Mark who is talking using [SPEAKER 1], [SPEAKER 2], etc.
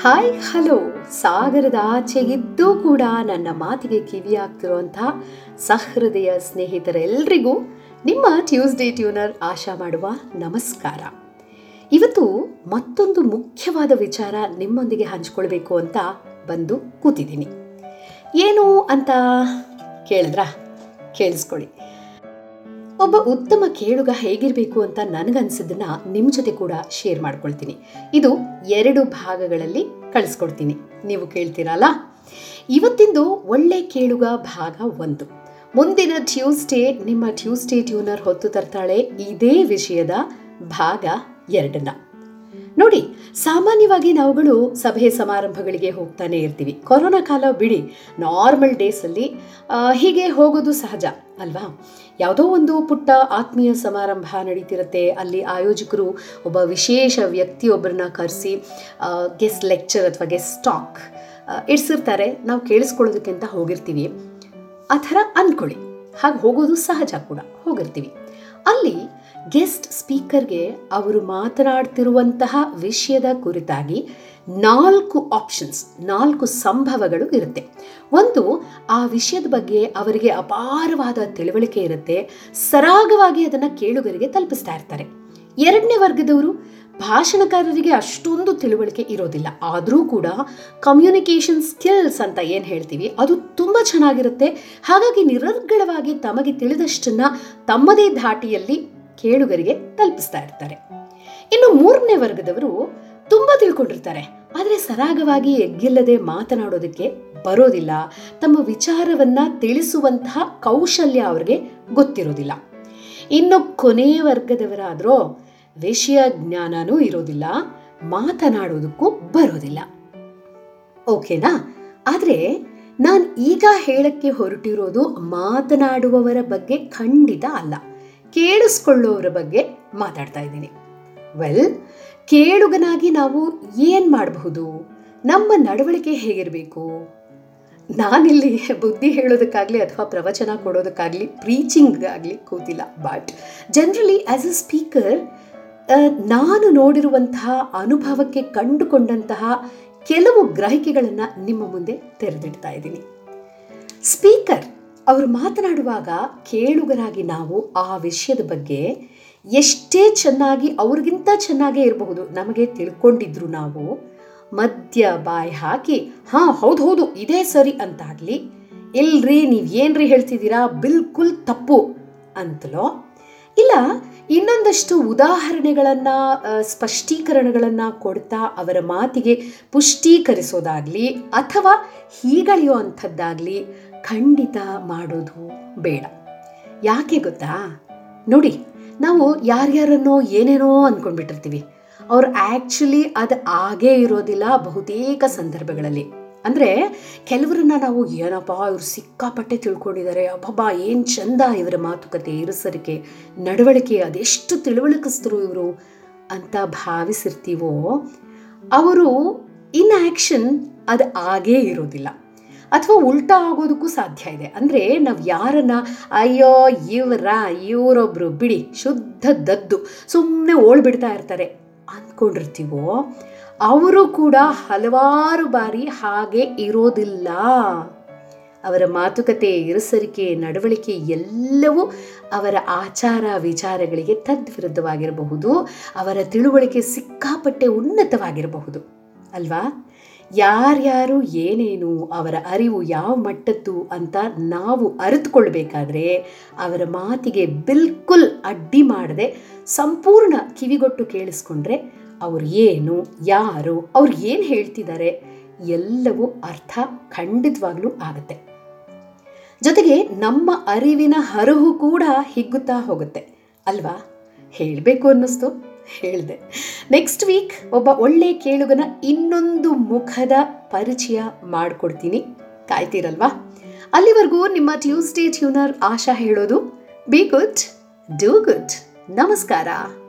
[SPEAKER 1] hi hello ಸಾಗರದ ಆಚೆಗಿದ್ದೂ ಕೂಡ ನನ್ನ ಮಾತಿಗೆ ಕಿವಿಯಾಗ್ತಿರುವಂತಹ ಸಹೃದಯ ಸ್ನೇಹಿತರೆಲ್ಲರಿಗೂ ನಿಮ್ಮ ಟ್ಯೂಸ್ಡೇ ಟ್ಯೂನರ್ ಆಶಾ ಮಾಡುವ ನಮಸ್ಕಾರ ಇವತ್ತು ಮತ್ತೊಂದು ಮುಖ್ಯವಾದ ವಿಚಾರ ನಿಮ್ಮೊಂದಿಗೆ ಹಂಚ್ಕೊಳ್ಬೇಕು ಅಂತ ಬಂದು ಕೂತಿದ್ದೀನಿ ಏನು ಅಂತ ಕೇಳಿದ್ರಾ ಕೇಳಿಸ್ಕೊಳ್ಳಿ ಒಬ್ಬ ಉತ್ತಮ ಕೇಳುಗ ಹೇಗಿರಬೇಕು ಅಂತ ನನಗನ್ಸಿದ್ದನ್ನ ನಿಮ್ಮ ಜೊತೆ ಕೂಡ ಶೇರ್ ಮಾಡ್ಕೊಳ್ತೀನಿ ಇದು ಎರಡು ಭಾಗಗಳಲ್ಲಿ ಕಳಿಸ್ಕೊಡ್ತೀನಿ ನೀವು ಕೇಳ್ತೀರಲ್ಲ ಇವತ್ತಿಂದು ಒಳ್ಳೆ ಕೇಳುಗ ಭಾಗ ಒಂದು ಮುಂದಿನ ಟ್ಯೂಸ್ಡೇ ನಿಮ್ಮ ಟ್ಯೂಸ್ಡೇ ಟ್ಯೂನರ್ ಹೊತ್ತು ತರ್ತಾಳೆ ಇದೇ ವಿಷಯದ ಭಾಗ ಎರಡನ್ನ ನೋಡಿ ಸಾಮಾನ್ಯವಾಗಿ ನಾವುಗಳು ಸಭೆ ಸಮಾರಂಭಗಳಿಗೆ ಹೋಗ್ತಾನೆ ಇರ್ತೀವಿ ಕೊರೋನಾ ಕಾಲ ಬಿಡಿ ನಾರ್ಮಲ್ ಡೇಸಲ್ಲಿ ಆ, ಹೀಗೆ ಹೋಗೋದು ಸಹಜ ಅಲ್ವಾ ಯಾವುದೋ ಒಂದು ಪುಟ್ಟ ಆತ್ಮೀಯ ಸಮಾರಂಭ ನಡೀತಿರುತ್ತೆ ಅಲ್ಲಿ ಆಯೋಜಕರು ಒಬ್ಬ ವಿಶೇಷ ವ್ಯಕ್ತಿಯೊಬ್ಬರನ್ನ ಕರೆಸಿ ಗೆಸ್ಟ್ ಲೆಕ್ಚರ್ ಅಥವಾ ಗೆಸ್ಟ್ ಟಾಕ್ ಇಡ್ಸಿರ್ತಾರೆ ನಾವು ಕೇಳಿಸ್ಕೊಳ್ಳೋದಕ್ಕೆ ಅಂತ ಹೋಗಿರ್ತೀವಿ ಆ ಥರ ಅಂದ್ಕೊಳ್ಳಿ ಹಾಗೆ ಹೋಗೋದು ಸಹಜ ಕೂಡ ಹೋಗಿರ್ತೀವಿ ಅಲ್ಲಿ ಗೆಸ್ಟ್ ಸ್ಪೀಕರ್ಗೆ ಅವರು ಮಾತನಾಡ್ತಿರುವಂತಹ ವಿಷಯದ ಕುರಿತಾಗಿ ನಾಲ್ಕು ಆಪ್ಷನ್ಸ್ ನಾಲ್ಕು ಸಂಭವಗಳು ಇರುತ್ತೆ ಒಂದು ಆ ವಿಷಯದ ಬಗ್ಗೆ ಅವರಿಗೆ ಅಪಾರವಾದ ತಿಳುವಳಿಕೆ ಇರುತ್ತೆ ಸರಾಗವಾಗಿ ಅದನ್ನು ಕೇಳುಗರಿಗೆ ತಲುಪಿಸ್ತಾ ಇರ್ತಾರೆ ಎರಡನೇ ವರ್ಗದವರು ಭಾಷಣಕಾರರಿಗೆ ಅಷ್ಟೊಂದು ತಿಳುವಳಿಕೆ ಇರೋದಿಲ್ಲ ಆದರೂ ಕೂಡ ಕಮ್ಯುನಿಕೇಷನ್ ಸ್ಕಿಲ್ಸ್ ಅಂತ ಏನು ಹೇಳ್ತೀವಿ ಅದು ತುಂಬ ಚೆನ್ನಾಗಿರುತ್ತೆ ಹಾಗಾಗಿ ನಿರರ್ಗಳವಾಗಿ ತಮಗೆ ತಿಳಿದಷ್ಟನ್ನ ತಮ್ಮದೇ ಧಾಟಿಯಲ್ಲಿ ಕೇಳುಗರಿಗೆ ತಲುಪಿಸ್ತಾ ಇರ್ತಾರೆ ಇನ್ನು ಮೂರನೇ ವರ್ಗದವರು ತುಂಬ ತಿಳ್ಕೊಂಡಿರ್ತಾರೆ ಆದರೆ ಸರಾಗವಾಗಿ ಎಗ್ಗಿಲ್ಲದೆ ಮಾತನಾಡೋದಕ್ಕೆ ಬರೋದಿಲ್ಲ ತಮ್ಮ ವಿಚಾರವನ್ನ ತಿಳಿಸುವಂತಹ ಕೌಶಲ್ಯ ಅವ್ರಿಗೆ ಗೊತ್ತಿರೋದಿಲ್ಲ ಇನ್ನು ಕೊನೆಯ ವರ್ಗದವರಾದರೂ ವಿಷಯ ಜ್ಞಾನನೂ ಇರೋದಿಲ್ಲ ಮಾತನಾಡೋದಕ್ಕೂ ಬರೋದಿಲ್ಲ ಓಕೆನಾ ಆದರೆ ನಾನು ಈಗ ಹೇಳಕ್ಕೆ ಹೊರಟಿರೋದು ಮಾತನಾಡುವವರ ಬಗ್ಗೆ ಖಂಡಿತ ಅಲ್ಲ ಕೇಳಿಸ್ಕೊಳ್ಳೋರ ಬಗ್ಗೆ ಮಾತಾಡ್ತಾ ಇದ್ದೀನಿ ವೆಲ್ ಕೇಳುಗನಾಗಿ ನಾವು ಏನು ಮಾಡಬಹುದು ನಮ್ಮ ನಡವಳಿಕೆ ಹೇಗಿರಬೇಕು ನಾನಿಲ್ಲಿ ಬುದ್ಧಿ ಹೇಳೋದಕ್ಕಾಗಲಿ ಅಥವಾ ಪ್ರವಚನ ಕೊಡೋದಕ್ಕಾಗಲಿ ಪ್ರೀಚಿಂಗ್ ಆಗಲಿ ಕೂತಿಲ್ಲ but generally as a speaker ನಾನು ನೋಡಿರುವಂತಹ ಅನುಭವಕ್ಕೆ ಕಂಡುಕೊಂಡಂತಹ ಕೆಲವು ಗ್ರಹಿಕೆಗಳನ್ನು ನಿಮ್ಮ ಮುಂದೆ ತೆರೆದಿಡ್ತಾ ಇದ್ದೀನಿ ಸ್ಪೀಕರ್ ಅವರು ಮಾತನಾಡುವಾಗ ಕೇಳುಗರಾಗಿ ನಾವು ಆ ವಿಷಯದ ಬಗ್ಗೆ ಎಷ್ಟೇ ಚೆನ್ನಾಗಿ ಅವ್ರಿಗಿಂತ ಚೆನ್ನಾಗೇ ಇರಬಹುದು ನಮಗೆ ತಿಳ್ಕೊಂಡಿದ್ರು ನಾವು ಮಧ್ಯ ಬಾಯಿ ಹಾಕಿ ಹಾಂ ಹೌದು ಹೌದು ಇದೇ ಸರಿ ಅಂತಾಗಲಿ ಇಲ್ರಿ ನೀವು ಏನ್ರಿ ಹೇಳ್ತಿದ್ದೀರಾ ಬಿಲ್ಕುಲ್ ತಪ್ಪು ಅಂತಲೋ ಇಲ್ಲ ಇನ್ನೊಂದಷ್ಟು ಉದಾಹರಣೆಗಳನ್ನು ಸ್ಪಷ್ಟೀಕರಣಗಳನ್ನು ಕೊಡ್ತಾ ಅವರ ಮಾತಿಗೆ ಪುಷ್ಟೀಕರಿಸೋದಾಗಲಿ ಅಥವಾ ಹೀಗಳೆಯೋ ಅಂಥದ್ದಾಗಲಿ ಖಂಡಿತ ಮಾಡೋದು ಬೇಡ ಯಾಕೆ ಗೊತ್ತಾ ನೋಡಿ ನಾವು ಯಾರ್ಯಾರನ್ನೋ ಏನೇನೋ ಅಂದ್ಕೊಂಡ್ಬಿಟ್ಟಿರ್ತೀವಿ ಅವ್ರು ಆ್ಯಕ್ಚುಲಿ ಅದು ಆಗೇ ಇರೋದಿಲ್ಲ ಬಹುತೇಕ ಸಂದರ್ಭಗಳಲ್ಲಿ ಅಂದರೆ ಕೆಲವರನ್ನ ನಾವು ಏನಪ್ಪ ಇವ್ರು ಸಿಕ್ಕಾಪಟ್ಟೆ ತಿಳ್ಕೊಂಡಿದ್ದಾರೆ ಅಬ್ಬಬ್ಬಾ ಏನು ಚಂದ ಇವರ ಮಾತುಕತೆ ಇರುಸರಿಕೆ ನಡವಳಿಕೆ ಅದೆಷ್ಟು ತಿಳುವಳಿಕಿಸ್ತರು ಇವರು ಅಂತ ಭಾವಿಸಿರ್ತೀವೋ ಅವರು ಇನ್ ಆ್ಯಕ್ಷನ್ ಅದು ಆಗೇ ಇರೋದಿಲ್ಲ ಅಥವಾ ಉಲ್ಟಾ ಆಗೋದಕ್ಕೂ ಸಾಧ್ಯ ಇದೆ ಅಂದರೆ ನಾವು ಯಾರನ್ನ ಅಯ್ಯೋ ಇವರ ಇವರೊಬ್ರು ಬಿಡಿ ಶುದ್ಧ ದದ್ದು ಸುಮ್ಮನೆ ಓಳ್ಬಿಡ್ತಾ ಇರ್ತಾರೆ ಅಂದ್ಕೊಂಡಿರ್ತೀವೋ ಅವರು ಕೂಡ ಹಲವಾರು ಬಾರಿ ಹಾಗೆ ಇರೋದಿಲ್ಲ ಅವರ ಮಾತುಕತೆ ಇರುಸರಿಕೆ ನಡವಳಿಕೆ ಎಲ್ಲವೂ ಅವರ ಆಚಾರ ವಿಚಾರಗಳಿಗೆ ತದ್ವಿರುದ್ಧವಾಗಿರಬಹುದು ಅವರ ತಿಳುವಳಿಕೆ ಸಿಕ್ಕಾಪಟ್ಟೆ ಉನ್ನತವಾಗಿರಬಹುದು ಅಲ್ವಾ ಯಾರ್ಯಾರು ಏನೇನು ಅವರ ಅರಿವು ಯಾವ ಮಟ್ಟದ್ದು ಅಂತ ನಾವು ಅರಿತುಕೊಳ್ಬೇಕಾದ್ರೆ ಅವರ ಮಾತಿಗೆ ಬಿಲ್ಕುಲ್ ಅಡ್ಡಿ ಮಾಡದೆ ಸಂಪೂರ್ಣ ಕಿವಿಗೊಟ್ಟು ಕೇಳಿಸ್ಕೊಂಡ್ರೆ ಅವ್ರು ಏನು ಯಾರು ಅವ್ರು ಏನು ಹೇಳ್ತಿದ್ದಾರೆ ಎಲ್ಲವೂ ಅರ್ಥ ಖಂಡಿತವಾಗ್ಲೂ ಆಗುತ್ತೆ ಜೊತೆಗೆ ನಮ್ಮ ಅರಿವಿನ ಹರಹು ಕೂಡ ಹಿಗ್ಗುತ್ತಾ ಹೋಗುತ್ತೆ ಅಲ್ವಾ ಹೇಳಬೇಕು ಅನ್ನಿಸ್ತು ಹೇಳಿದೆ ನೆಕ್ಸ್ಟ್ ವೀಕ್ ಒಬ್ಬ ಒಳ್ಳೆ ಕೇಳುಗನ ಇನ್ನೊಂದು ಮುಖದ ಪರಿಚಯ ಮಾಡಿಕೊಡ್ತೀನಿ ಕಾಯ್ತೀರಲ್ವಾ ಅಲ್ಲಿವರೆಗೂ ನಿಮ್ಮ ಟ್ಯೂಸ್ಡೇ ಟ್ಯೂನರ್ ಆಶಾ ಹೇಳೋದು ಬಿ ಗುಡ್ ಡೂ ಗುಡ್ ನಮಸ್ಕಾರ